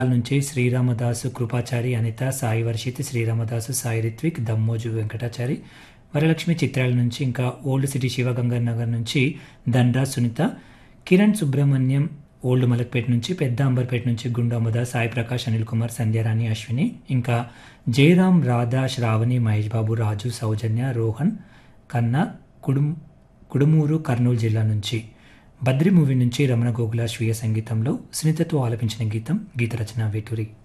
నుంచి శ్రీరామదాసు కృపాచారి అనిత సాయి వర్షిత్ శ్రీరామదాసు సాయి రిత్విక్ దమ్మోజు వెంకటాచారి వరలక్ష్మి చిత్రాల నుంచి ఇంకా ఓల్డ్ సిటీ శివగంగర్ నగర్ నుంచి దండా సునీత కిరణ్ సుబ్రహ్మణ్యం ఓల్డ్ మలక్పేట నుంచి పెద్ద అంబర్పేట నుంచి గుండామద సాయి ప్రకాష్ అనిల్ కుమార్ సంధ్యారాణి అశ్విని ఇంకా జయరాం రాధా శ్రావణి మహేష్ బాబు రాజు సౌజన్య రోహన్ కన్నా కుడుం కుడుమూరు కర్నూలు జిల్లా నుంచి బద్రి మూవీ నుంచి రమణ గోగుల స్వీయ సంగీతంలో సునీతతో ఆలపించిన గీతం గీత రచన వేటూరి